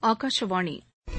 ஆகாஷவாணி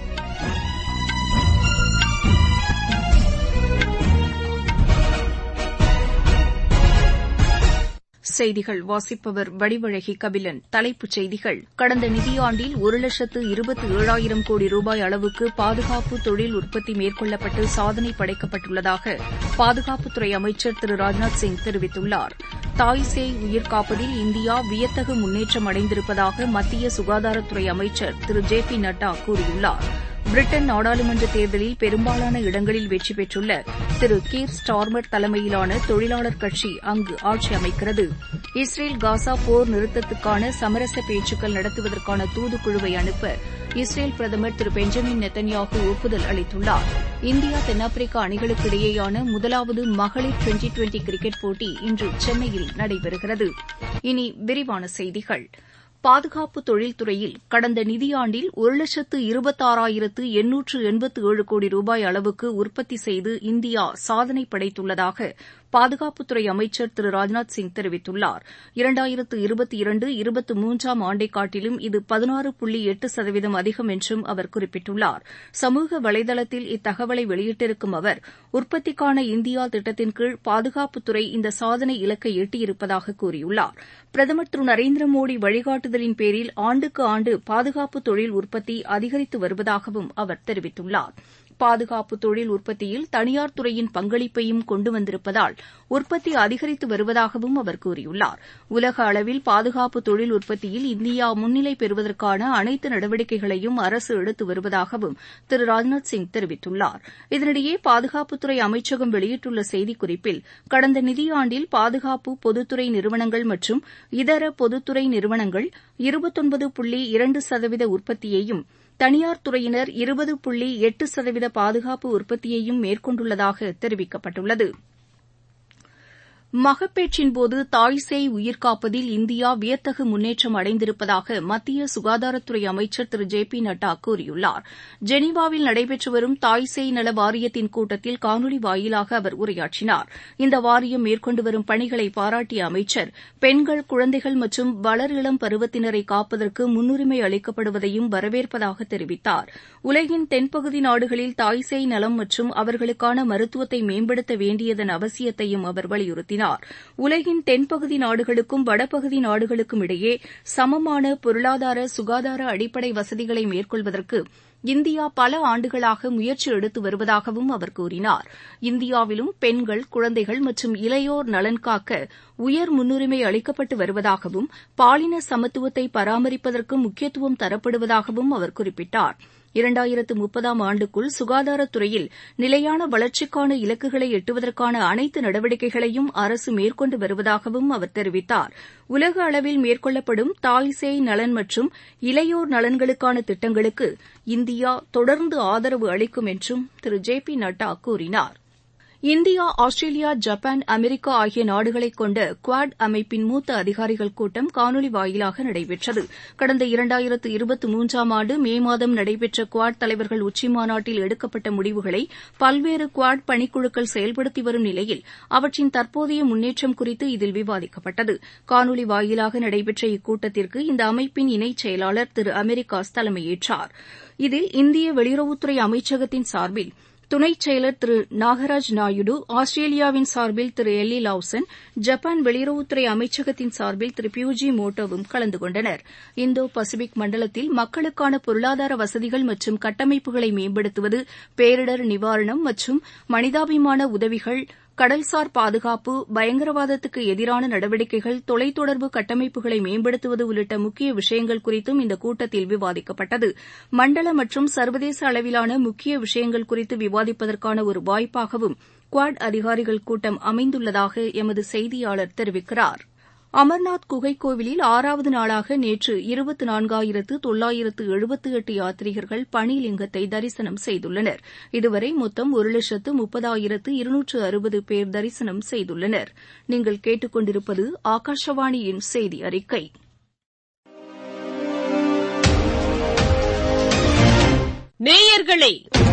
செய்திகள் வாசிப்பவர் வடிவழகி கபிலன் தலைப்புச் செய்திகள் கடந்த நிதியாண்டில் ஒரு லட்சத்து இருபத்தி ஏழாயிரம் கோடி ரூபாய் அளவுக்கு பாதுகாப்பு தொழில் உற்பத்தி மேற்கொள்ளப்பட்டு சாதனை படைக்கப்பட்டுள்ளதாக பாதுகாப்புத்துறை அமைச்சர் திரு ராஜ்நாத் சிங் தெரிவித்துள்ளார் தாய்சேய் உயிர் காப்பதில் இந்தியா வியத்தகு முன்னேற்றம் அடைந்திருப்பதாக மத்திய சுகாதாரத்துறை அமைச்சர் திரு ஜே பி நட்டா கூறியுள்ளார் பிரிட்டன் நாடாளுமன்ற தேர்தலில் பெரும்பாலான இடங்களில் வெற்றி பெற்றுள்ள திரு கீர் ஸ்டார்மர் தலைமையிலான தொழிலாளர் கட்சி அங்கு ஆட்சி அமைக்கிறது இஸ்ரேல் காசா போர் நிறுத்தத்துக்கான சமரச பேச்சுக்கள் நடத்துவதற்கான தூதுக்குழுவை அனுப்ப இஸ்ரேல் பிரதமர் திரு பெஞ்சமின் நெத்தன்யாகு ஒப்புதல் அளித்துள்ளார் இந்தியா தென்னாப்பிரிக்கா அணிகளுக்கு இடையேயான முதலாவது மகளிர் டுவெண்டி டுவெண்டி கிரிக்கெட் போட்டி இன்று சென்னையில் நடைபெறுகிறது இனி விரிவான செய்திகள் பாதுகாப்பு தொழில்துறையில் கடந்த நிதியாண்டில் ஒரு லட்சத்து இருபத்தாறாயிரத்து எண்ணூற்று எண்பத்து ஏழு கோடி ரூபாய் அளவுக்கு உற்பத்தி செய்து இந்தியா சாதனை படைத்துள்ளதாக பாதுகாப்புத்துறை அமைச்சர் திரு ராஜ்நாத் சிங் தெரிவித்துள்ளார் இரண்டாயிரத்து இருபத்தி இரண்டு இருபத்தி மூன்றாம் ஆண்டை காட்டிலும் இது பதினாறு புள்ளி எட்டு சதவீதம் அதிகம் என்றும் அவர் குறிப்பிட்டுள்ளார் சமூக வலைதளத்தில் இத்தகவலை வெளியிட்டிருக்கும் அவர் உற்பத்திக்கான இந்தியா திட்டத்தின் கீழ் பாதுகாப்புத்துறை இந்த சாதனை இலக்கை எட்டியிருப்பதாக கூறியுள்ளார் பிரதமர் திரு நரேந்திர மோடி வழிகாட்டுதலின் பேரில் ஆண்டுக்கு ஆண்டு பாதுகாப்பு தொழில் உற்பத்தி அதிகரித்து வருவதாகவும் அவர் தெரிவித்துள்ளார் பாதுகாப்பு தொழில் உற்பத்தியில் தனியார் துறையின் பங்களிப்பையும் கொண்டு வந்திருப்பதால் உற்பத்தி அதிகரித்து வருவதாகவும் அவர் கூறியுள்ளார் உலக அளவில் பாதுகாப்பு தொழில் உற்பத்தியில் இந்தியா முன்னிலை பெறுவதற்கான அனைத்து நடவடிக்கைகளையும் அரசு எடுத்து வருவதாகவும் திரு ராஜ்நாத் சிங் தெரிவித்துள்ளார் இதனிடையே பாதுகாப்புத்துறை அமைச்சகம் வெளியிட்டுள்ள செய்திக்குறிப்பில் கடந்த நிதியாண்டில் பாதுகாப்பு பொதுத்துறை நிறுவனங்கள் மற்றும் இதர பொதுத்துறை நிறுவனங்கள் இருபத்தொன்பது புள்ளி இரண்டு சதவீத உற்பத்தியையும் தனியார் துறையினர் இருபது புள்ளி எட்டு சதவீத பாதுகாப்பு உற்பத்தியையும் மேற்கொண்டுள்ளதாக தெரிவிக்கப்பட்டுள்ளது மகப்பேற்றின்போது தாய்சேய் உயிர்காப்பதில் இந்தியா வியத்தகு முன்னேற்றம் அடைந்திருப்பதாக மத்திய சுகாதாரத்துறை அமைச்சர் திரு ஜே பி நட்டா கூறியுள்ளார் ஜெனீவாவில் நடைபெற்று வரும் தாய்சேய் நல வாரியத்தின் கூட்டத்தில் காணொலி வாயிலாக அவர் உரையாற்றினார் இந்த வாரியம் மேற்கொண்டு வரும் பணிகளை பாராட்டிய அமைச்சர் பெண்கள் குழந்தைகள் மற்றும் வளர் இளம் பருவத்தினரை காப்பதற்கு முன்னுரிமை அளிக்கப்படுவதையும் வரவேற்பதாக தெரிவித்தார் உலகின் தென்பகுதி நாடுகளில் தாய்சேய் நலம் மற்றும் அவர்களுக்கான மருத்துவத்தை மேம்படுத்த வேண்டியதன் அவசியத்தையும் அவர் வலியுறுத்தினார் உலகின் தென்பகுதி நாடுகளுக்கும் வடபகுதி நாடுகளுக்கும் இடையே சமமான பொருளாதார சுகாதார அடிப்படை வசதிகளை மேற்கொள்வதற்கு இந்தியா பல ஆண்டுகளாக முயற்சி எடுத்து வருவதாகவும் அவர் கூறினார் இந்தியாவிலும் பெண்கள் குழந்தைகள் மற்றும் இளையோர் நலன் காக்க உயர் முன்னுரிமை அளிக்கப்பட்டு வருவதாகவும் பாலின சமத்துவத்தை பராமரிப்பதற்கு முக்கியத்துவம் தரப்படுவதாகவும் அவர் குறிப்பிட்டார் இரண்டாயிரத்து முப்பதாம் ஆண்டுக்குள் சுகாதாரத்துறையில் நிலையான வளர்ச்சிக்கான இலக்குகளை எட்டுவதற்கான அனைத்து நடவடிக்கைகளையும் அரசு மேற்கொண்டு வருவதாகவும் அவர் தெரிவித்தார் உலக அளவில் மேற்கொள்ளப்படும் தாய்சேய் நலன் மற்றும் இளையோர் நலன்களுக்கான திட்டங்களுக்கு இந்தியா தொடர்ந்து ஆதரவு அளிக்கும் என்றும் திரு ஜே பி நட்டா கூறினார் இந்தியா ஆஸ்திரேலியா ஜப்பான் அமெரிக்கா ஆகிய நாடுகளைக் கொண்ட குவாட் அமைப்பின் மூத்த அதிகாரிகள் கூட்டம் காணொலி வாயிலாக நடைபெற்றது கடந்த இரண்டாயிரத்து இருபத்தி மூன்றாம் ஆண்டு மே மாதம் நடைபெற்ற குவாட் தலைவர்கள் உச்சிமாநாட்டில் எடுக்கப்பட்ட முடிவுகளை பல்வேறு குவாட் பணிக்குழுக்கள் செயல்படுத்தி வரும் நிலையில் அவற்றின் தற்போதைய முன்னேற்றம் குறித்து இதில் விவாதிக்கப்பட்டது காணொலி வாயிலாக நடைபெற்ற இக்கூட்டத்திற்கு இந்த அமைப்பின் இணைச் செயலாளர் திரு அமெரிகாஸ் தலைமையேற்றார் இதில் இந்திய வெளியுறவுத்துறை அமைச்சகத்தின் சார்பில் துணைச் செயலர் திரு நாகராஜ் நாயுடு ஆஸ்திரேலியாவின் சார்பில் திரு எல்லி லாவ்சன் ஜப்பான் வெளியுறவுத்துறை அமைச்சகத்தின் சார்பில் திரு பியூஜி மோட்டோவும் கலந்து கொண்டனர் இந்தோ பசிபிக் மண்டலத்தில் மக்களுக்கான பொருளாதார வசதிகள் மற்றும் கட்டமைப்புகளை மேம்படுத்துவது பேரிடர் நிவாரணம் மற்றும் மனிதாபிமான உதவிகள் கடல்சார் பாதுகாப்பு பயங்கரவாதத்துக்கு எதிரான நடவடிக்கைகள் தொலைத்தொடர்பு கட்டமைப்புகளை மேம்படுத்துவது உள்ளிட்ட முக்கிய விஷயங்கள் குறித்தும் இந்த கூட்டத்தில் விவாதிக்கப்பட்டது மண்டல மற்றும் சர்வதேச அளவிலான முக்கிய விஷயங்கள் குறித்து விவாதிப்பதற்கான ஒரு வாய்ப்பாகவும் குவாட் அதிகாரிகள் கூட்டம் அமைந்துள்ளதாக எமது செய்தியாளர் தெரிவிக்கிறார் அமர்நாத் குகைக் கோவிலில் ஆறாவது நாளாக நேற்று இருபத்து நான்காயிரத்து தொள்ளாயிரத்து எழுபத்து எட்டு யாத்ரீகர்கள் பனிலிங்கத்தை தரிசனம் செய்துள்ளனர் இதுவரை மொத்தம் ஒரு லட்சத்து முப்பதாயிரத்து இருநூற்று அறுபது பேர் தரிசனம் செய்துள்ளனர் நீங்கள் கேட்டுக்கொண்டிருப்பது ஆகாஷவாணியின் செய்தி அறிக்கை நேயர்களே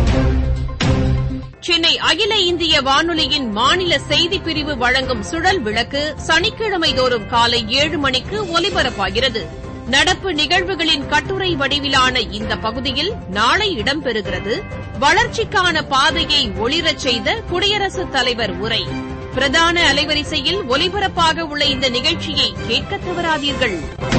சென்னை அகில இந்திய வானொலியின் மாநில செய்திப் பிரிவு வழங்கும் சுழல் விளக்கு சனிக்கிழமை தோறும் காலை ஏழு மணிக்கு ஒலிபரப்பாகிறது நடப்பு நிகழ்வுகளின் கட்டுரை வடிவிலான இந்த பகுதியில் நாளை இடம்பெறுகிறது வளர்ச்சிக்கான பாதையை ஒளிரச் செய்த குடியரசுத் தலைவர் உரை பிரதான அலைவரிசையில் ஒலிபரப்பாக உள்ள இந்த நிகழ்ச்சியை கேட்க தவறாதீர்கள்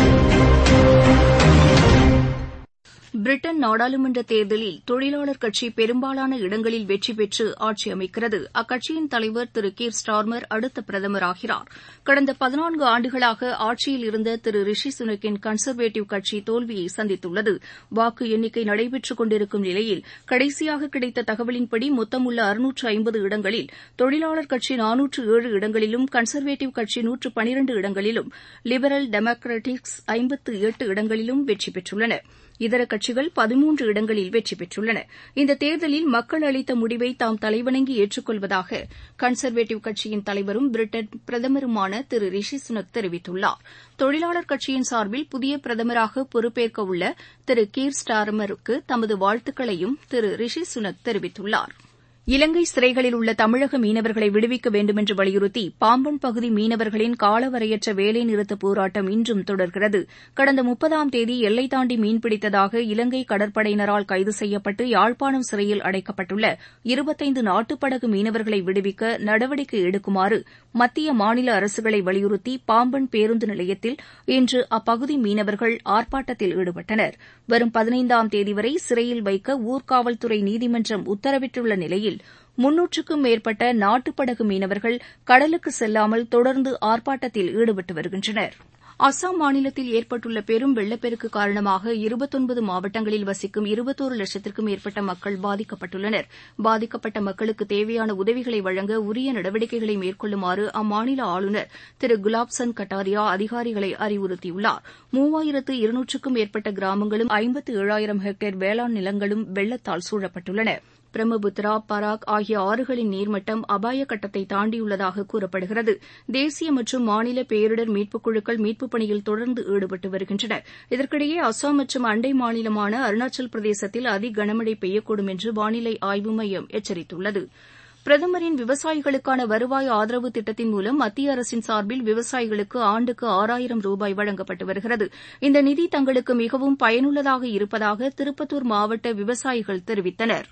பிரிட்டன் நாடாளுமன்ற தேர்தலில் தொழிலாளர் கட்சி பெரும்பாலான இடங்களில் வெற்றி பெற்று ஆட்சி அமைக்கிறது அக்கட்சியின் தலைவர் திரு கீர் ஸ்டார்மர் அடுத்த பிரதமராகிறார் கடந்த பதினான்கு ஆண்டுகளாக ஆட்சியில் இருந்த திரு ரிஷி சுனக்கின் கன்சர்வேட்டிவ் கட்சி தோல்வியை சந்தித்துள்ளது வாக்கு எண்ணிக்கை நடைபெற்றுக் கொண்டிருக்கும் நிலையில் கடைசியாக கிடைத்த தகவலின்படி மொத்தமுள்ள அறுநூற்று ஐம்பது இடங்களில் தொழிலாளர் கட்சி நானூற்று ஏழு இடங்களிலும் கன்சர்வேட்டிவ் கட்சி நூற்று பனிரண்டு இடங்களிலும் லிபரல் டெமோக்ராட்டிக்ஸ் ஐம்பத்து எட்டு இடங்களிலும் வெற்றி பெற்றுள்ளன இதர கட்சிகள் பதிமூன்று இடங்களில் வெற்றி பெற்றுள்ளன இந்த தேர்தலில் மக்கள் அளித்த முடிவை தாம் தலைவணங்கி ஏற்றுக்கொள்வதாக கன்சர்வேட்டிவ் கட்சியின் தலைவரும் பிரிட்டன் பிரதமருமான திரு ரிஷி சுனக் தெரிவித்துள்ளார் தொழிலாளர் கட்சியின் சார்பில் புதிய பிரதமராக பொறுப்பேற்க உள்ள திரு கீர் ஸ்டார்மருக்கு தமது வாழ்த்துக்களையும் திரு ரிஷி சுனக் தெரிவித்துள்ளாா் இலங்கை சிறைகளில் உள்ள தமிழக மீனவர்களை விடுவிக்க வேண்டுமென்று வலியுறுத்தி பாம்பன் பகுதி மீனவர்களின் காலவரையற்ற வேலைநிறுத்த போராட்டம் இன்றும் தொடர்கிறது கடந்த முப்பதாம் தேதி எல்லை தாண்டி மீன்பிடித்ததாக இலங்கை கடற்படையினரால் கைது செய்யப்பட்டு யாழ்ப்பாணம் சிறையில் அடைக்கப்பட்டுள்ள இருபத்தைந்து நாட்டுப்படகு மீனவர்களை விடுவிக்க நடவடிக்கை எடுக்குமாறு மத்திய மாநில அரசுகளை வலியுறுத்தி பாம்பன் பேருந்து நிலையத்தில் இன்று அப்பகுதி மீனவர்கள் ஆர்ப்பாட்டத்தில் ஈடுபட்டனர் வரும் பதினைந்தாம் தேதி வரை சிறையில் வைக்க ஊர்காவல்துறை நீதிமன்றம் உத்தரவிட்டுள்ள நிலையில் முன்னூற்றுக்கும் மேற்பட்ட நாட்டுப்படகு மீனவர்கள் கடலுக்கு செல்லாமல் தொடர்ந்து ஆர்ப்பாட்டத்தில் ஈடுபட்டு வருகின்றனர் அஸ்ஸாம் மாநிலத்தில் ஏற்பட்டுள்ள பெரும் வெள்ளப்பெருக்கு காரணமாக இருபத்தொன்பது மாவட்டங்களில் வசிக்கும் இருபத்தோரு லட்சத்திற்கும் மேற்பட்ட மக்கள் பாதிக்கப்பட்டுள்ளனர் பாதிக்கப்பட்ட மக்களுக்கு தேவையான உதவிகளை வழங்க உரிய நடவடிக்கைகளை மேற்கொள்ளுமாறு அம்மாநில ஆளுநர் திரு குலாப்சந்த் கட்டாரியா அதிகாரிகளை அறிவுறுத்தியுள்ளார் மூவாயிரத்து இருநூற்றுக்கும் மேற்பட்ட கிராமங்களும் ஐம்பத்து ஏழாயிரம் ஹெக்டேர் வேளாண் நிலங்களும் வெள்ளத்தால் சூழப்பட்டுள்ளன பிரம்மபுத்திரா பராக் ஆகிய ஆறுகளின் நீர்மட்டம் அபாய கட்டத்தை தாண்டியுள்ளதாக கூறப்படுகிறது தேசிய மற்றும் மாநில பேரிடர் மீட்புக் குழுக்கள் மீட்புப் பணியில் தொடர்ந்து ஈடுபட்டு வருகின்றன இதற்கிடையே அஸ்ஸாம் மற்றும் அண்டை மாநிலமான அருணாச்சல் பிரதேசத்தில் அதி கனமழை பெய்யக்கூடும் என்று வானிலை ஆய்வு மையம் எச்சரித்துள்ளது பிரதமரின் விவசாயிகளுக்கான வருவாய் ஆதரவு திட்டத்தின் மூலம் மத்திய அரசின் சார்பில் விவசாயிகளுக்கு ஆண்டுக்கு ஆறாயிரம் ரூபாய் வழங்கப்பட்டு வருகிறது இந்த நிதி தங்களுக்கு மிகவும் பயனுள்ளதாக இருப்பதாக திருப்பத்தூர் மாவட்ட விவசாயிகள் தெரிவித்தனர்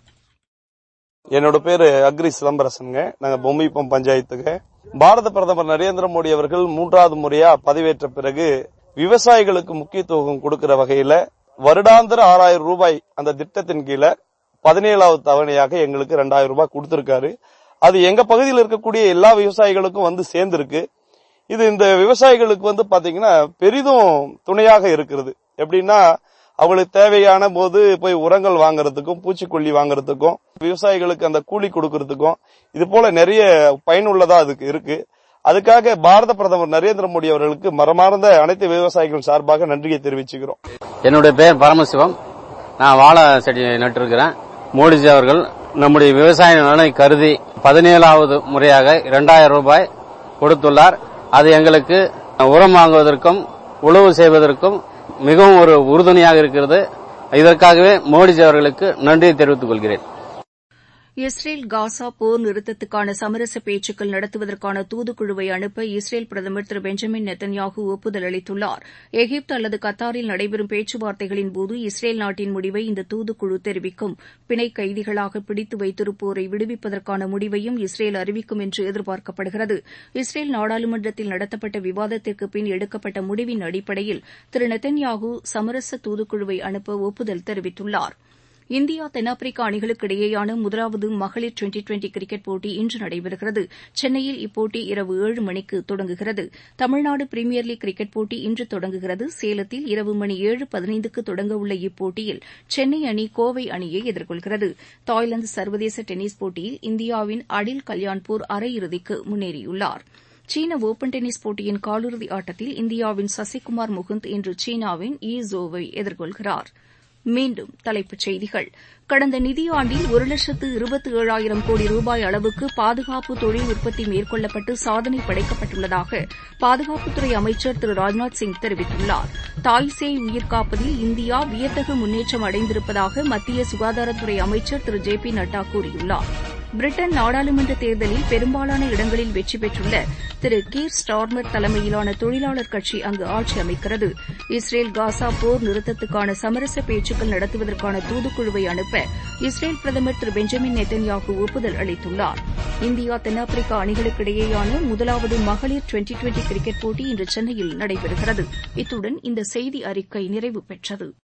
என்னோட பேரு அக்ரி சிதம்பரசனுங்க நாங்க பொம்மிப்பம் பஞ்சாயத்துக்கு பாரத பிரதமர் நரேந்திர மோடி அவர்கள் மூன்றாவது முறையா பதவியேற்ற பிறகு விவசாயிகளுக்கு முக்கியத்துவம் கொடுக்கிற வகையில வருடாந்திர ஆறாயிரம் ரூபாய் அந்த திட்டத்தின் கீழே பதினேழாவது தவணையாக எங்களுக்கு ரெண்டாயிரம் ரூபாய் கொடுத்திருக்காரு அது எங்க பகுதியில் இருக்கக்கூடிய எல்லா விவசாயிகளுக்கும் வந்து சேர்ந்திருக்கு இது இந்த விவசாயிகளுக்கு வந்து பாத்தீங்கன்னா பெரிதும் துணையாக இருக்கிறது எப்படின்னா அவங்களுக்கு தேவையான போது போய் உரங்கள் வாங்குறதுக்கும் பூச்சிக்கொல்லி வாங்குறதுக்கும் விவசாயிகளுக்கு அந்த கூலி கொடுக்கறதுக்கும் இது போல நிறைய பயனுள்ளதா அதுக்கு இருக்கு அதுக்காக பாரத பிரதமர் நரேந்திர மோடி அவர்களுக்கு மரமார்ந்த அனைத்து விவசாயிகள் சார்பாக நன்றியை தெரிவிச்சுக்கிறோம் என்னுடைய பெயர் பரமசிவம் நான் வாழை செடி நட்டிருக்கிறேன் மோடிஜி அவர்கள் நம்முடைய விவசாய நலனை கருதி பதினேழாவது முறையாக இரண்டாயிரம் ரூபாய் கொடுத்துள்ளார் அது எங்களுக்கு உரம் வாங்குவதற்கும் உழவு செய்வதற்கும் மிகவும் ஒரு உறுதுணையாக இருக்கிறது இதற்காகவே மோடிஜி அவர்களுக்கு நன்றியை தெரிவித்துக் கொள்கிறேன் இஸ்ரேல் காசா போர் நிறுத்தத்துக்கான சமரச பேச்சுக்கள் நடத்துவதற்கான தூதுக்குழுவை அனுப்ப இஸ்ரேல் பிரதமர் திரு பெஞ்சமின் நெத்தன்யாகு ஒப்புதல் அளித்துள்ளார் எகிப்து அல்லது கத்தாரில் நடைபெறும் பேச்சுவார்த்தைகளின்போது இஸ்ரேல் நாட்டின் முடிவை இந்த தூதுக்குழு தெரிவிக்கும் பிணை கைதிகளாக பிடித்து வைத்திருப்போரை விடுவிப்பதற்கான முடிவையும் இஸ்ரேல் அறிவிக்கும் என்று எதிர்பார்க்கப்படுகிறது இஸ்ரேல் நாடாளுமன்றத்தில் நடத்தப்பட்ட விவாதத்திற்கு பின் எடுக்கப்பட்ட முடிவின் அடிப்படையில் திரு நெத்தன்யாகு சமரச தூதுக்குழுவை அனுப்ப ஒப்புதல் தெரிவித்துள்ளாா் இந்தியா தென்னாப்பிரிக்கா அணிகளுக்கு இடையேயான முதலாவது மகளிர் டுவெண்டி டுவெண்டி கிரிக்கெட் போட்டி இன்று நடைபெறுகிறது சென்னையில் இப்போட்டி இரவு ஏழு மணிக்கு தொடங்குகிறது தமிழ்நாடு பிரீமியர் லீக் கிரிக்கெட் போட்டி இன்று தொடங்குகிறது சேலத்தில் இரவு மணி ஏழு பதினைந்துக்கு தொடங்கவுள்ள இப்போட்டியில் சென்னை அணி கோவை அணியை எதிர்கொள்கிறது தாய்லாந்து சர்வதேச டென்னிஸ் போட்டியில் இந்தியாவின் அடில் கல்யாண்பூர் அரையிறுதிக்கு முன்னேறியுள்ளார் சீன ஒபன் டென்னிஸ் போட்டியின் காலிறுதி ஆட்டத்தில் இந்தியாவின் சசிகுமார் முகுந்த் இன்று சீனாவின் ஈ ஜோவை எதிர்கொள்கிறாா் மீண்டும் தலைப்புச் செய்திகள் கடந்த நிதியாண்டில் ஒரு லட்சத்து இருபத்தி ஏழாயிரம் கோடி ரூபாய் அளவுக்கு பாதுகாப்பு தொழில் உற்பத்தி மேற்கொள்ளப்பட்டு சாதனை படைக்கப்பட்டுள்ளதாக பாதுகாப்புத்துறை அமைச்சர் திரு ராஜ்நாத் சிங் தெரிவித்துள்ளார் தாய்சேய் உயிர் காப்பதில் இந்தியா வியத்தகு முன்னேற்றம் அடைந்திருப்பதாக மத்திய சுகாதாரத்துறை அமைச்சர் திரு ஜே பி நட்டா கூறியுள்ளார் பிரிட்டன் நாடாளுமன்ற தேர்தலில் பெரும்பாலான இடங்களில் வெற்றி பெற்றுள்ள திரு கீர் ஸ்டார்மர் தலைமையிலான தொழிலாளர் கட்சி அங்கு ஆட்சி அமைக்கிறது இஸ்ரேல் காசா போர் நிறுத்தத்துக்கான சமரச பேச்சுக்கள் நடத்துவதற்கான தூதுக்குழுவை அனுப்ப இஸ்ரேல் பிரதமர் திரு பெஞ்சமின் நெத்தன்யாகு ஒப்புதல் அளித்துள்ளார் இந்தியா தென்னாப்பிரிக்கா அணிகளுக்கிடையேயான முதலாவது மகளிர் டுவெண்டி டுவெண்டி கிரிக்கெட் போட்டி இன்று சென்னையில் நடைபெறுகிறது இத்துடன் இந்த செய்தி அறிக்கை நிறைவு பெற்றது